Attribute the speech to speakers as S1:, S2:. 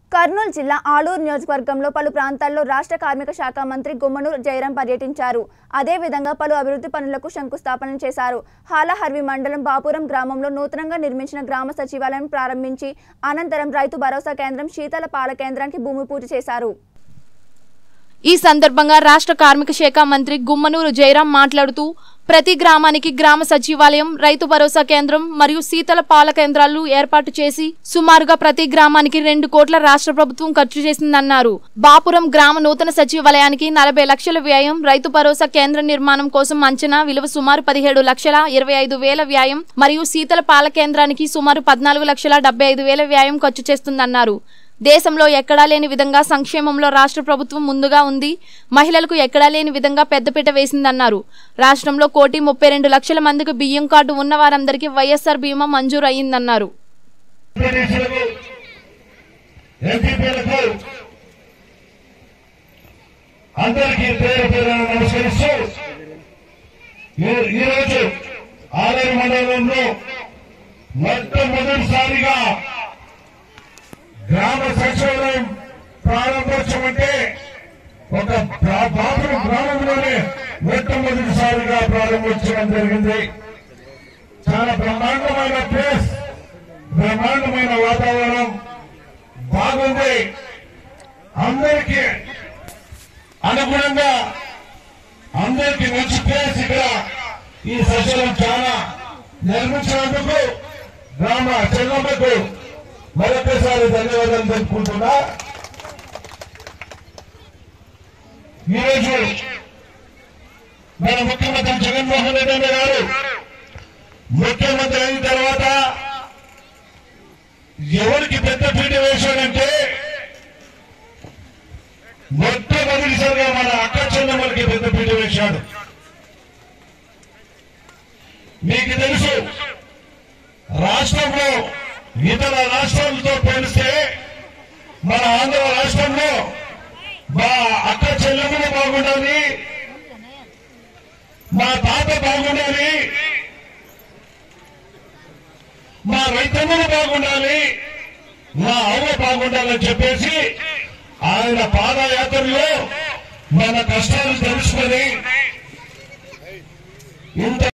S1: కర్నూలు జిల్లా ఆలూరు నియోజకవర్గంలో పలు ప్రాంతాల్లో రాష్ట్ర కార్మిక శాఖ మంత్రి గుమ్మనూరు జయరాం పర్యటించారు అదేవిధంగా పలు అభివృద్ధి పనులకు శంకుస్థాపన చేశారు హాలహర్వి మండలం బాపురం గ్రామంలో నూతనంగా నిర్మించిన గ్రామ సచివాలయం ప్రారంభించి అనంతరం రైతు భరోసా కేంద్రం శీతల పాల కేంద్రానికి భూమి పూజ చేశారు
S2: ఈ సందర్భంగా రాష్ట్ర కార్మిక శాఖ మంత్రి గుమ్మనూరు జయరాం మాట్లాడుతూ ప్రతి గ్రామానికి గ్రామ సచివాలయం రైతు భరోసా కేంద్రం మరియు శీతల పాల కేంద్రాలు ఏర్పాటు చేసి సుమారుగా ప్రతి గ్రామానికి రెండు కోట్ల రాష్ట్ర ప్రభుత్వం ఖర్చు చేసిందన్నారు బాపురం గ్రామ నూతన సచివాలయానికి నలభై లక్షల వ్యయం రైతు భరోసా కేంద్ర నిర్మాణం కోసం అంచనా విలువ సుమారు పదిహేడు లక్షల ఇరవై ఐదు వేల వ్యయం మరియు శీతల పాల కేంద్రానికి సుమారు పద్నాలుగు లక్షల డెబ్బై ఐదు వేల వ్యయం ఖర్చు చేస్తుందన్నారు దేశంలో ఎక్కడా లేని విధంగా సంక్షేమంలో రాష్ట్ర ప్రభుత్వం ముందుగా ఉంది మహిళలకు ఎక్కడా లేని విధంగా పెద్దపీట వేసిందన్నారు రాష్ట్రంలో కోటి ముప్పై రెండు లక్షల మందికి బియ్యం కార్డు ఉన్న వారందరికీ వైఎస్ఆర్ బీమా మంజూరు అయ్యిందన్నారు
S3: ఎంపీటీసీలకు ఎంపీపీలకు అందరికీ పేరు పేరున నమస్కరిస్తూ ఈ- ఈరోజు ఆలయ మండలంలో మొట్టమొదటిసారిగా గ్రామ సచివాలయం ప్రారంభోత్సవం అంటే ఒక ప్రా- బాపురం గ్రామంలోనే మొట్టమొదటిసారిగా ప్రారంభోత్సవం జరిగింది చాలా బ్రహ్మాండమైన ప్లేస్ బ్రహ్మాండమైన వాతావరణం బాగుంది అందరికీ అనుగుణంగా అందరికీ మంచి ప్లేస్ ఇక్కడ ఈ సస్యం చాలా నిర్మించినందుకు గ్రామ చెల్లమ్మకు మరొకసారి ధన్యవాదాలు తెలుపుకుంటున్నా ఈరోజు మన ముఖ్యమంత్రి జగన్మోహన్ రెడ్డి అన్న గారు ముఖ్యమంత్రి అయిన తర్వాత ఎవరికి పెద్ద పీట వేశాడంటే మొట్టమొదటిసారిగా మన అక్క చెల్లెమ్మలకి పెద్ద పీట వేశాడు మీకు తెలుసు రాష్ట్రంలో ఇతర రాష్ట్రాలతో పోలిస్తే మన ఆంధ్ర రాష్ట్రంలో మా అక్క చెల్లెమ్మలు బాగుండాలి మా తాత బాగుండాలి మా రైతన్నలు బాగుండాలి మా అవ్వ బాగుండాలని చెప్పేసి ఆయన పాదయాత్రలో మన కష్టాలు తెలుసుకొని ఇంత